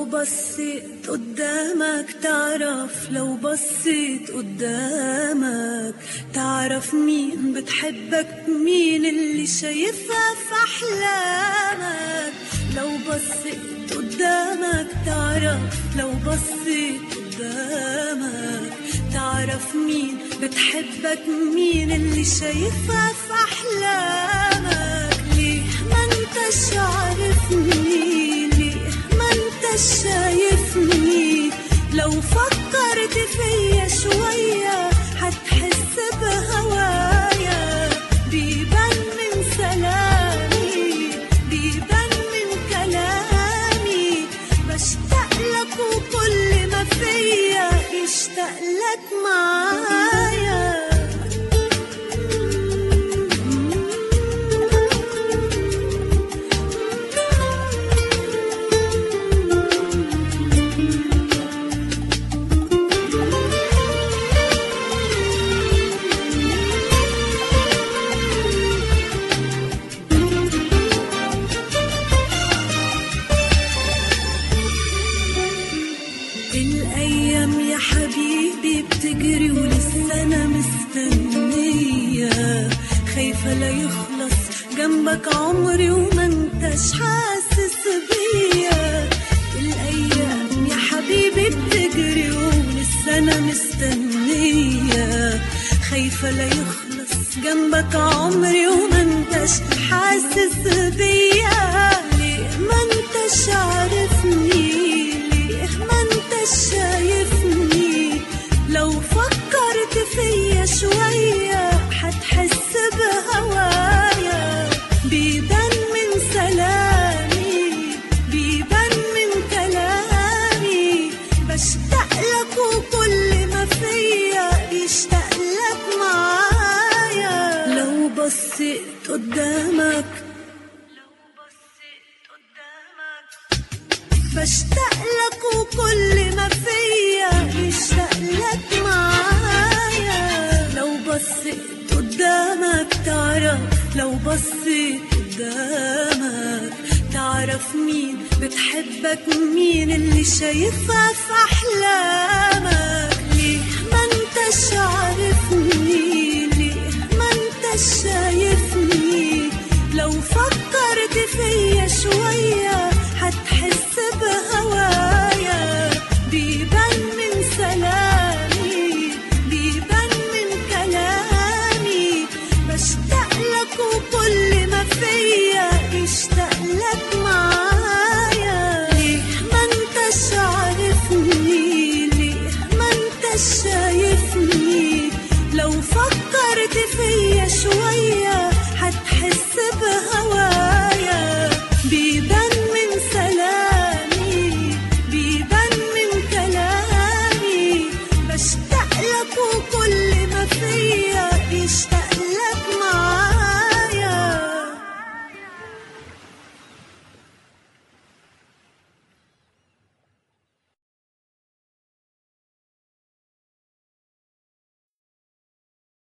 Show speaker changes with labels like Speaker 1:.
Speaker 1: بصيت قدامك تعرف لو بصيت قدامك تعرف مين بتحبك مين اللي شايفها في أحلامك لو بصيت قدامك تعرف لو بصيت قدامك تعرف مين بتحبك مين اللي شايفها في أحلامك ليه ما انتش عارفني ليه ما انتش شايفني لو فكرت فيا شوية هتحس بهوايا بيبان من سلامي بيبان من كلامي بشتاق لك وكل ما فيا يشتاق لك معايا الأيام يا حبيبي بتجري ولسه أنا مستنية خايفة لا يخلص جنبك عمري وما انتش حاسس بيا الأيام يا حبيبي بتجري ولسه أنا مستنية خايفة لا يخلص جنبك عمري وما انتش حاسس بيا ليه ما انتش عارفني ليه ما انتش شايفني لو فكرت فيا شوية هتحس بهوايا بيبان من سلامي بيبان من كلامي بشتاق لك وكل ما فيا يشتاق لك معايا لو بصيت قدامك بشتاق لك وكل ما فيا يشتاق لك معايا لو بصيت قدامك تعرف لو بصيت قدامك تعرف مين بتحبك مين اللي شايفها في أحلامك ليه ما انتش عارفني ليه ما انتش شايفني